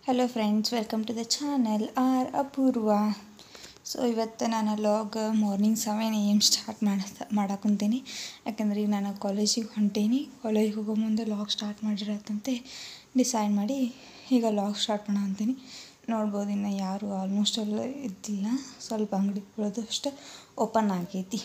hello friends welcome to the channel R Apoorva so ಇವತ್ತು ನಾನು log morning seven A M start ಮಾಡ ಮಾಡಾಕೊಂತೀನಿ ಯಾಕಂದ್ರೆ ಈಗ ನಾನು ಕಾಲೇಜಿಗೆ ಹೊಂಟೀನಿ ಕಾಲೇಜಿಗೆ ಹೋಗೋ ಮುಂದೆ ಲಾಗ್ ಸ್ಟಾರ್ಟ್ ಮಾಡಿರತ್ತಂತೆ ಡಿಸೈಡ್ ಮಾಡಿ ಈಗ ಲಾಗ್ ಸ್ಟಾರ್ಟ್ ಮಾಡೋ ಅಂತೀನಿ ನೋಡ್ಬೋದು ಇನ್ನು ಯಾರು ಆಲ್ಮೋಸ್ಟ್ ಎಲ್ಲ ಇದ್ದಿಲ್ಲ ಸ್ವಲ್ಪ ಅಂಗಡಿಗಳದು ಅಷ್ಟೇ ಓಪನ್ ಆಗೈತಿ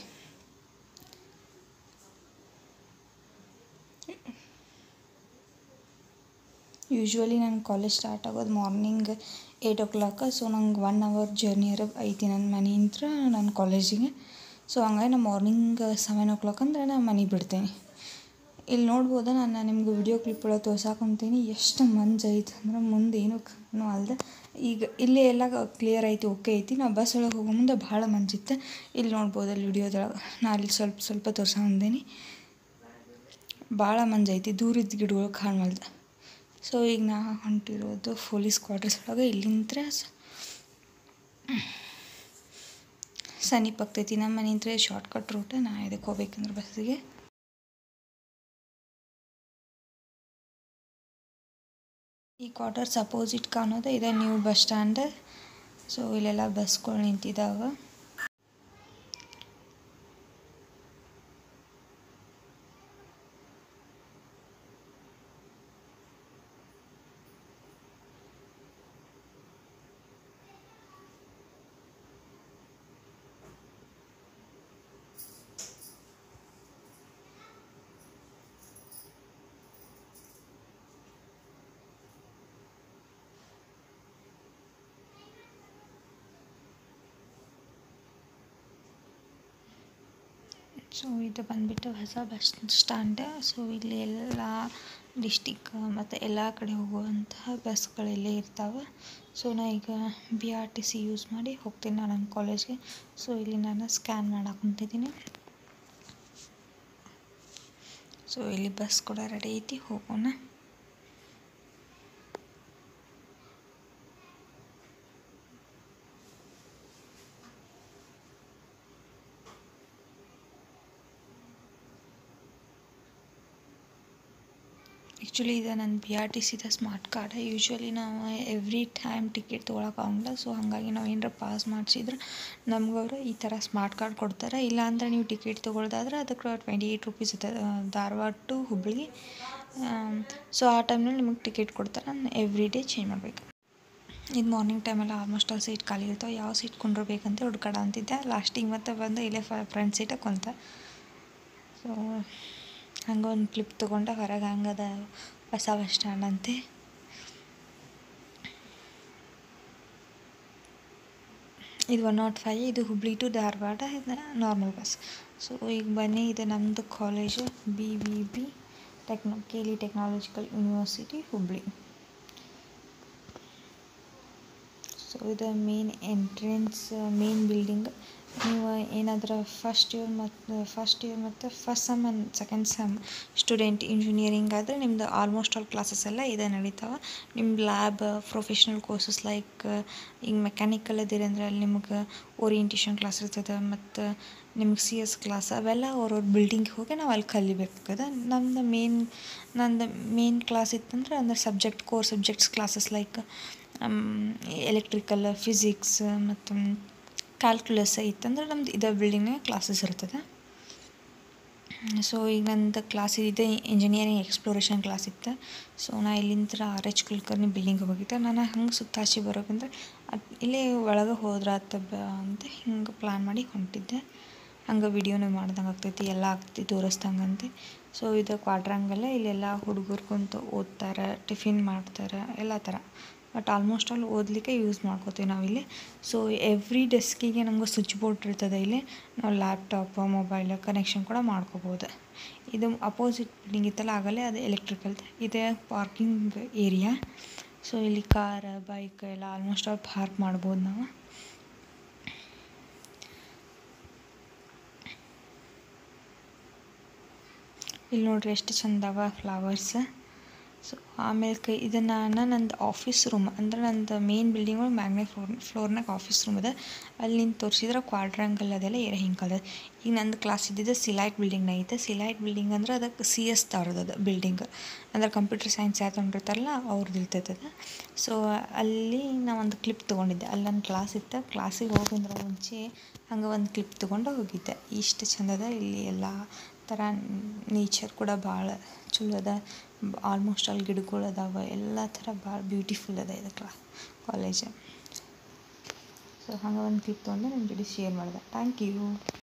ಯೂಶ್ವಲಿ ನನ್ನ ಕಾಲೇಜ್ ಸ್ಟಾರ್ಟ್ ಆಗೋದು morning eight o'clock so ನಂಗೆ ಒನ್ ಅವರ್ ಜರ್ನಿಯರ ಐತಿ ನನ್ನ ಮನೆಯಿಂದ ನನ್ನ ಕಾಲೇಜಿಗೆ ಸೊ ಹಂಗಾಗಿ ನಾನು ಮಾರ್ನಿಂಗ್ ಸೆವೆನ್ ಓ ಕ್ಲಾಕ್ ಅಂದ್ರೆ ನಾನು ಮನೆಗೆ ಬಿಡ್ತೀನಿ ಇಲ್ಲಿ ನೋಡ್ಬೋದು ನಾನು ನಿಮ್ಗೆ ವಿಡಿಯೋ ಕ್ಲಿಪ್ ಒಳಗೆ ತೋರ್ಸಾಕೊಂತೀನಿ ಎಷ್ಟು ಮಂಜು ಐತೆ ಅಂದ್ರೆ ಮುಂದೆ ಏನೂ ಕಾಣೋ ಅಲ್ದೆ ಈಗ ಇಲ್ಲಿ ಎಲ್ಲ ಕ್ಲಿಯರ್ ಐತಿ ಓಕೆ ಐತಿ ನಾವು ಬಸ್ ಒಳಗೆ ಹೋಗೋ ಮುಂದೆ ಭಾಳ ಮಂಜಿತ್ತು ಇಲ್ಲಿ ನೋಡ್ಬೋದು ಅಲ್ಲಿ ವಿಡಿಯೋದೊಳಗೆ ನಾ ಅಲ್ಲಿ ಸ್ವಲ್ಪ ಸ್ವಲ್ಪ ತೋರ್ಸಾಕೊಂತೀನಿ ಭಾಳ ಮಂಜು ಐತಿ ದೂರಿದ್ದ ಗಿಡಗಳು ಕಾಣವಲ್ದು ಸೊ ಈಗ ನಾ ಹೊಂಟಿರೋದು ಪೊಲೀಸ್ ಕ್ವಾರ್ಟರ್ಸ್ ಒಳಗೆ ಇಲ್ಲಿಂದ ಸಮೀಪ ಆಗ್ತೈತಿ ನಮ್ಮ ಮನೆಯಿಂದ ಶಾರ್ಟ್ಕಟ್ ರೂಟ್ ನಾ ಇದಕ್ಕೆ ಹೋಗ್ಬೇಕಂದ್ರೆ ಬಸ್ಸಿಗೆ ಈ ಕ್ವಾರ್ಟರ್ಸ್ ಅಪೋಸಿಟ್ ಕಾಣೋದು ಇದೆ ನ್ಯೂ ಬಸ್ ಸ್ಟ್ಯಾಂಡ್ ಸೊ ಇಲ್ಲೆಲ್ಲ ಬಸ್ಗಳು ನಿಂತಿದ್ದಾವೆ ಸೊ ಇದು ಬಂದುಬಿಟ್ಟು ಹೊಸ ಬಸ್ ಸ್ಟ್ಯಾಂಡ್ ಸೊ ಇಲ್ಲಿ ಎಲ್ಲ ಡಿಸ್ಟಿಕ್ ಮತ್ತು ಎಲ್ಲ ಕಡೆ ಹೋಗುವಂತಹ ಬಸ್ಗಳೆಲ್ಲೇ ಇರ್ತಾವೆ ಸೊ ನಾ ಈಗ B R T C use ಮಾಡಿ ಹೋಗ್ತೀನಿ ನಾನು ನನ್ನ ಕಾಲೇಜ್ಗೆ ಸೊ ಇಲ್ಲಿ ನಾನು ಸ್ಕ್ಯಾನ್ ಮಾಡಕ್ಕೆ ಹೊಂಟಿದ್ದೀನಿ ಸೊ ಇಲ್ಲಿ ಬಸ್ ಕೂಡ ರೆಡಿ ಐತಿ ಹೋಗೋಣ ಆ್ಯಕ್ಚುಲಿ ಇದು ನನ್ನ ಬಿ ಆರ್ ಟಿ ಸಿದ ಸ್ಮಾರ್ಟ್ ಕಾರ್ಡ್ ಯೂಶ್ವಲಿ ನಾವು ಎವ್ರಿ ಟೈಮ್ ಟಿಕೆಟ್ ತೊಗೊಳಕ್ಕಾಗಲ್ಲ ಸೊ ಹಾಗಾಗಿ ನಾವು ಏನಾರ ಪಾಸ್ ಮಾಡಿಸಿದ್ರೆ ನಮ್ಗವರು ಈ ಥರ ಸ್ಮಾರ್ಟ್ ಕಾರ್ಡ್ ಕೊಡ್ತಾರೆ ಇಲ್ಲಾಂದ್ರೆ ನೀವು ಟಿಕೆಟ್ ತೊಗೊಳ್ದಾದ್ರೆ ಅದಕ್ಕೆ ಟ್ವೆಂಟಿ ಏಯ್ಟ್ ರುಪೀಸ್ ಇರ್ತದೆ ಧಾರವಾಡ ಟು ಹುಬ್ಬಳ್ಳಿ ಸೊ ಆ ಟೈಮ್ನಲ್ಲಿ ನಿಮಗೆ ಟಿಕೆಟ್ ಕೊಡ್ತಾರೆ ಎವ್ರಿ ಡೇ ಚೇಂಜ್ ಮಾಡಬೇಕು ಇದು ಮಾರ್ನಿಂಗ್ ಟೈಮೆಲ್ಲ ಆಲ್ಮೋಸ್ಟ್ ಆಲ್ ಸೀಟ್ ಖಾಲಿ ಇರ್ತಾವೆ ಯಾವ ಸೀಟ್ ಕೊಂಡಿರ್ಬೇಕಂತ ಹುಡ್ಕಾಡ ಅಂತಿದ್ದೆ ಲಾಸ್ಟಿಗೆ ಮತ್ತೆ ಬಂದು ಇಲ್ಲೇ ಫ್ರಂಟ್ ಸೀಟಾಗಿ ಕೊಂತ ಸೊ ಹಂಗೆ ಒಂದು ಕ್ಲಿಪ್ ತೊಗೊಂಡೆ ಹೊರಗೆ ಹಂಗದ ಹೊಸ ಬಸ್ ಸ್ಟ್ಯಾಂಡ್ ಅಂತೆ ಇದು ಒನ್ ನಾಟ್ ಫೈವ್ ಇದು ಹುಬ್ಳಿ ಟು ಧಾರವಾಡ ಇದು ನಾರ್ಮಲ್ ಬಸ್ ಸೊ ಈಗ ಬನ್ನಿ ಇದು ನಮ್ಮದು college B V B techno K L E technological university Hubli so ಇದು ಮೇನ್ ಎಂಟ್ರೆನ್ಸ್ ಮೇನ್ ಬಿಲ್ಡಿಂಗ್ ನೀವು ಏನಾದರೂ ಫಸ್ಟ್ ಇಯರ್ ಮತ್ತು ಫಸ್ಟ್ ಇಯರ್ ಮತ್ತು first sem and second sem student engineering ಆದರೆ ನಿಮ್ದು ಆಲ್ಮೋಸ್ಟ್ ಆಲ್ ಕ್ಲಾಸಸ್ ಎಲ್ಲ ಇದೆ ನಡೀತಾವೆ ನಿಮ್ಮ ಲ್ಯಾಬ್ ಪ್ರೊಫೆಷ್ನಲ್ ಕೋರ್ಸಸ್ ಲೈಕ್ ಈಗ ಮೆಕ್ಯಾನಿಕಲ್ ಅದಿರಿ ಅಂದ್ರೆ ಅಲ್ಲಿ ನಿಮ್ಗೆ ಓರಿಯೆಂಟೇಷನ್ ಕ್ಲಾಸ್ ಇರ್ತದೆ ಮತ್ತು ನಿಮ್ಗೆ ಸಿ ಎಸ್ ಕ್ಲಾಸ್ ಅವೆಲ್ಲ ಅವ್ರವ್ರ ಬಿಲ್ಡಿಂಗಿಗೆ ಹೋಗಿ ನಾವು ಅಲ್ಲಿ ಕಲಿಬೇಕಾಗ್ತದೆ ನಮ್ದು ಮೇನ್ ನಂದು ಮೇನ್ ಕ್ಲಾಸ್ ಇತ್ತಂದ್ರೆ ಅಂದ್ರೆ subject core subjects classes like electrical physics ಮತ್ತು ಕ್ಯಾಲ್ಕುಲಸ್ ಇತ್ತಂದ್ರೆ ನಮ್ದು ಇದೇ ಬಿಲ್ಡಿಂಗ್ನಾಗ ಕ್ಲಾಸಸ್ ಇರ್ತದೆ ಸೊ ಈಗ ನಂದು ಕ್ಲಾಸ್ ಇದೆ ಇಂಜಿನಿಯರಿಂಗ್ ಎಕ್ಸ್ಪ್ಲೋರೇಷನ್ ಕ್ಲಾಸ್ ಇತ್ತು ಸೊ ನಾ ಇಲ್ಲಿಂದ ಆರ್ ಎಚ್ ಕುಲಕರ್ಣಿ ಬಿಲ್ಡಿಂಗ್ ಹೋಗಿದ್ದೆ ನಾನು ಹಂಗೆ ಸುತ್ತಾಚಿ ಬರೋಕಂದ್ರೆ ಇಲ್ಲೇ ಒಳಗೆ ಹೋದ್ರೆ ಆತ ಅಂತ ಹಿಂಗೆ ಪ್ಲ್ಯಾನ್ ಮಾಡಿ ಹೊಂಟಿದ್ದೆ ಹಂಗೆ ವಿಡಿಯೋನೇ ಮಾಡ್ದಂಗೆ ಆಗ್ತೈತಿ ಎಲ್ಲ ಆಗ್ತೈತಿ ತೋರಿಸ್ದಂಗಂತೆ ಸೊ ಇದು ಕ್ವಾಡ್ರಂಗಲ್ಲ ಇಲ್ಲೆಲ್ಲ ಹುಡುಗರು ಕುಂತು ಓದ್ತಾರೆ ಟಿಫಿನ್ ಮಾಡ್ತಾರೆ ಎಲ್ಲ ಥರ ಬಟ್ ಆಲ್ಮೋಸ್ಟ್ ಆಲ್ ಓದಲಿಕ್ಕೆ ಯೂಸ್ ಮಾಡ್ಕೋತೀವಿ ನಾವಿಲ್ಲಿ ಸೊ ಎವ್ರಿ ಡೆಸ್ಕಿಗೆ ನಮ್ಗೆ ಸ್ವಿಚ್ ಬೋರ್ಡ್ ಇರ್ತದೆ ಇಲ್ಲಿ ನಾವು ಲ್ಯಾಪ್ಟಾಪ್ ಮೊಬೈಲ್ ಕನೆಕ್ಷನ್ ಕೂಡ ಮಾಡ್ಕೋಬೋದು ಇದು ಅಪೋಸಿಟ್ ಬಿಲ್ಡಿಂಗ್ ಇತ್ತಲ್ಲ ಆಗಲೇ ಅದು ಎಲೆಕ್ಟ್ರಿಕಲ್ ಇದೆ ಪಾರ್ಕಿಂಗ್ ಏರಿಯಾ ಸೊ ಇಲ್ಲಿ ಕಾರ್ ಬೈಕ್ ಎಲ್ಲ ಆಲ್ಮೋಸ್ಟ್ ಆಲ್ ಪಾರ್ಕ್ ಮಾಡ್ಬೋದು ನಾವು ಇಲ್ಲಿ ನೋಡ್ರಿ ಎಷ್ಟು ಚಂದವ ಫ್ಲವರ್ಸ್ ಸೊ ಆಮೇಲೆ ಕೈ ಇದನ್ನು ನಂದು ಆಫೀಸ್ ರೂಮ್ ಅಂದ್ರೆ ನಂದು ಮೇನ್ ಬಿಲ್ಡಿಂಗ್ ಒಳಗೆ ಮ್ಯಾಗ್ನೇ ಫ್ಲೋರ್ ಫ್ಲೋರ್ನಾಗ ಆಫೀಸ್ ರೂಮ್ ಅದ ಅಲ್ಲಿ ನಿಂತು ತೋರಿಸಿದ್ರೆ ಕ್ವಾಡ್ರಂಗಲ್ ಅದೆಲ್ಲ ಏರ ಹಿಂಗೆ ಈಗ ನಂದು ಕ್ಲಾಸ್ ಇದ್ದಿದ್ದು ಸಿಲೈಟ್ ಬಿಲ್ಡಿಂಗ್ನಾಗ ಐತೆ ಸಿಲೈಟ್ ಬಿಲ್ಡಿಂಗ್ ಅಂದ್ರೆ ಅದಕ್ಕೆ ಸಿ ಎಸ್ ದವ್ರದ್ದು ಅದು ಬಿಲ್ಡಿಂಗ್ ಅಂದ್ರೆ ಕಂಪ್ಯೂಟರ್ ಸೈನ್ಸ್ ಯಾರು ತೊಗೊಂಡಿರ್ತಾರಲ್ಲ ಅವ್ರದ್ದು ಇರ್ತೈತೆ ಅದು ಸೊ ಅಲ್ಲಿ ನಾ ಒಂದು ಕ್ಲಿಪ್ ತೊಗೊಂಡಿದ್ದೆ ಅಲ್ಲಿ ನನ್ನ ಕ್ಲಾಸ್ ಇತ್ತು ಕ್ಲಾಸಿಗೆ ಹೋಗೋದ್ರ ಮುಂಚೆ ಹಂಗೆ ಒಂದು ಕ್ಲಿಪ್ ತೊಗೊಂಡು ಹೋಗಿದ್ದೆ ಇಷ್ಟು ಚಂದ ಅದ ಇಲ್ಲಿ ಎಲ್ಲ ಥರ ನೇಚರ್ ಕೂಡ ಭಾಳ ಚಲೋ ಅದ ಆಲ್ಮೋಸ್ಟ್ ಅಲ್ಲಿ ಗಿಡಗಳು ಅದಾವೆ ಎಲ್ಲ ಥರ ಭಾಳ ಬ್ಯೂಟಿಫುಲ್ ಅದ ಇದು ಕ್ಲಾ ಕಾಲೇಜ್ ಸೊ ಹಂಗೆ ಒಂದು ಕ್ಲಿಪ್ ತೊಗೊಂಡು ನಿಮ್ಮ ಜೋಡಿ ಶೇರ್ ಮಾಡಿದೆ ಥ್ಯಾಂಕ್ ಯು